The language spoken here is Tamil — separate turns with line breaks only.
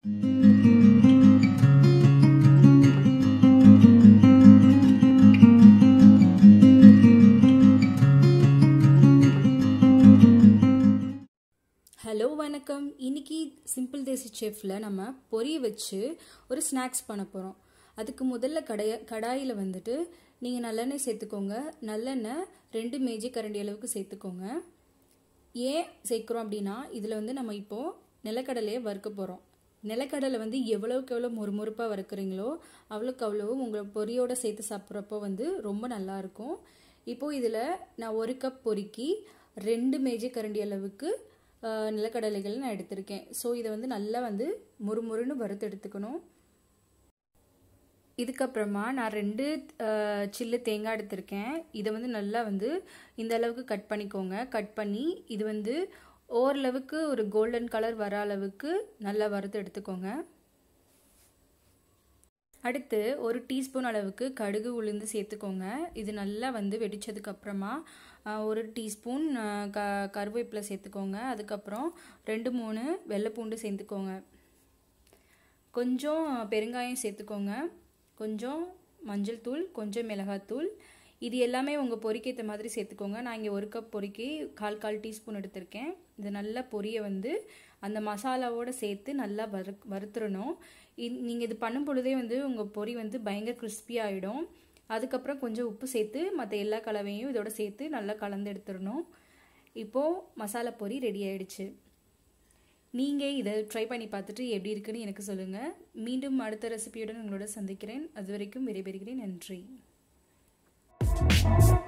ஹலோ வணக்கம் இன்னைக்கு சிம்பிள் தேசி செஃப்பில் நம்ம பொரிய வச்சு ஒரு ஸ்நாக்ஸ் பண்ண போகிறோம் அதுக்கு முதல்ல கடைய கடாயில் வந்துட்டு நீங்கள் நல்லெண்ணெய் சேர்த்துக்கோங்க நல்லெண்ணெய் ரெண்டு மேஜை கரண்டி அளவுக்கு சேர்த்துக்கோங்க ஏன் சேர்க்குறோம் அப்படின்னா இதில் வந்து நம்ம இப்போது நிலக்கடலையை வறுக்க போகிறோம் நிலக்கடலை வந்து எவ்வளோக்கு எவ்வளோ முறுமுறுப்பாக வறுக்குறீங்களோ அவ்வளோக்கு அவ்வளோ உங்கள் பொரியோட சேர்த்து சாப்பிட்றப்போ வந்து ரொம்ப நல்லாயிருக்கும் இப்போது இதில் நான் ஒரு கப் பொறுக்கி ரெண்டு மேஜை கரண்டி அளவுக்கு நிலக்கடலைகள் நான் எடுத்திருக்கேன் ஸோ இதை வந்து நல்லா வந்து முறுமுறுன்னு வறுத்து எடுத்துக்கணும் இதுக்கப்புறமா நான் ரெண்டு சில்லு தேங்காய் எடுத்திருக்கேன் இதை வந்து நல்லா வந்து இந்த அளவுக்கு கட் பண்ணிக்கோங்க கட் பண்ணி இது வந்து ஓரளவுக்கு ஒரு கோல்டன் கலர் வர அளவுக்கு நல்லா வறுத்து எடுத்துக்கோங்க அடுத்து ஒரு டீஸ்பூன் அளவுக்கு கடுகு உளுந்து சேர்த்துக்கோங்க இது நல்லா வந்து வெடித்ததுக்கு அப்புறமா ஒரு டீஸ்பூன் க கருவேப்பிலை சேர்த்துக்கோங்க அதுக்கப்புறம் ரெண்டு மூணு வெள்ளைப்பூண்டு சேர்த்துக்கோங்க கொஞ்சம் பெருங்காயம் சேர்த்துக்கோங்க கொஞ்சம் மஞ்சள் தூள் கொஞ்சம் மிளகாத்தூள் இது எல்லாமே உங்கள் பொரிக்கேற்ற மாதிரி சேர்த்துக்கோங்க நான் இங்கே ஒரு கப் பொறுக்கி கால் கால் டீஸ்பூன் எடுத்திருக்கேன் இது நல்லா பொரிய வந்து அந்த மசாலாவோடு சேர்த்து நல்லா வறு வறுத்துடணும் நீங்கள் இது பண்ணும் பொழுதே வந்து உங்கள் பொரி வந்து பயங்கர கிறிஸ்பி ஆகிடும் அதுக்கப்புறம் கொஞ்சம் உப்பு சேர்த்து மற்ற எல்லா கலவையும் இதோட சேர்த்து நல்லா கலந்து எடுத்துடணும் இப்போது மசாலா பொரி ரெடி ஆயிடுச்சு நீங்கள் இதை ட்ரை பண்ணி பார்த்துட்டு எப்படி இருக்குன்னு எனக்கு சொல்லுங்கள் மீண்டும் அடுத்த ரெசிபியுடன் உங்களோட சந்திக்கிறேன் அது வரைக்கும் விடைபெறுகிறேன் நன்றி